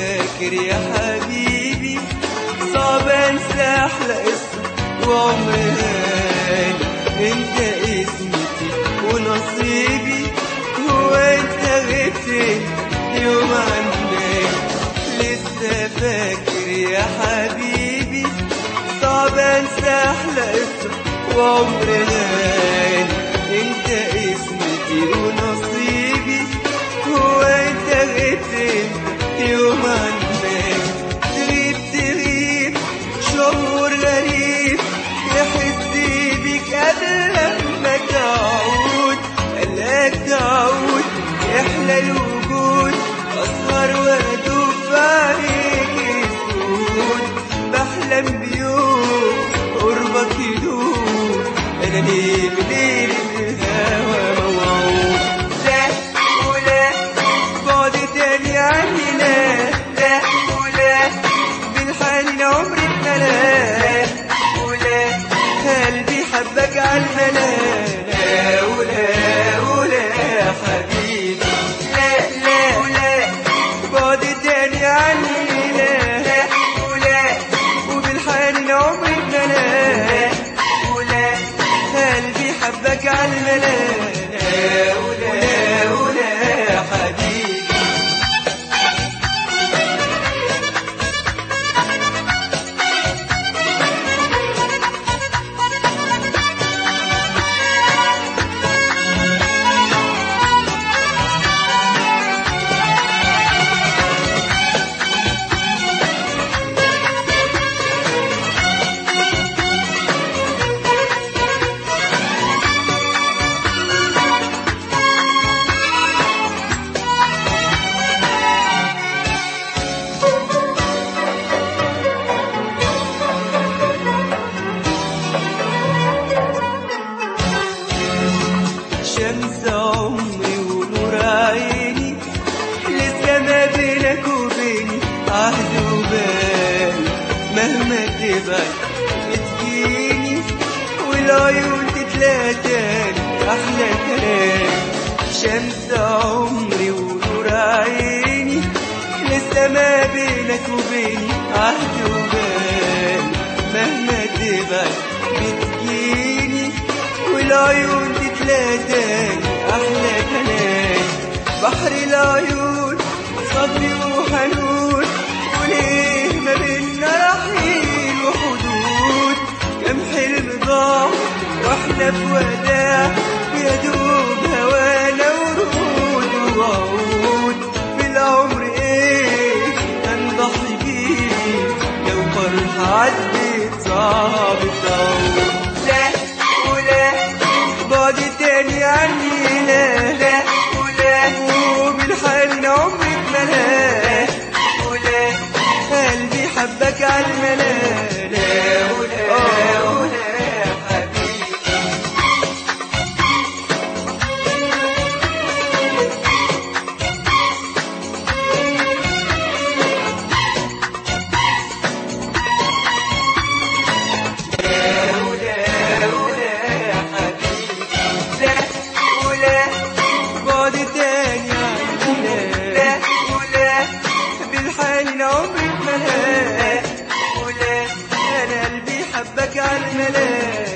فاكر يا حبيبي صعب انسى احلى قصة وعمري انت اسمتي ونصيبي هو انت غبت يوم عنك لسه فاكر يا حبيبي صعب انسى احلى قصة وعمري انت اسمتي ونصيبي هو انت غبت يوم عنك تغيب تغيب شعور غريب يحس بيك قبل لما تعود قلقك تعود يحلى الوجود أسهر وأدوب في عليك السود بحلم بيوم قربك يدوب أنا ليل ليل الهوى موعود لا ولا بعد تاني عني لا لا ولا بالحنين عمري اتملا ولا قلبي حبك عالملا لا ولا ولا يا حبيبي لا لا ولا بعد تاني عني لا لا ولا وبالحنين عمري اتملا ولا قلبي حبك عالملا لا ولا ولا يا حبيبي شمس عمري ونور عيني لسه ما بينك وبيني عهد وبال مهما تبعد بتجيني والعيون تتلاقى تاني احلى كلام شمس عمري ونور عيني لسه ما بينك وبيني عهد وبال مهما تبعد بتجيني والعيون تتلاقى تاني احلى كلام بحر العيون صبي وحنون وليه ما بينا رحيل وحدود كم حلم ضاع واحنا في وداع يا دوب هوانا ورود وعود في العمر ايه هنضحي بيه لو فرح عدت صعب تعود لا ولا بعد تاني عني لا لا ولا وبالحال عمري اتملا ولا قلبي حبك عالملا لا ولا ولا يا حبيبي ولا ولا يا حبيبي لا ولا بعد تاني عني لا ولا بالحنين عمري اتملا ولا انا قلبي حبك عالملا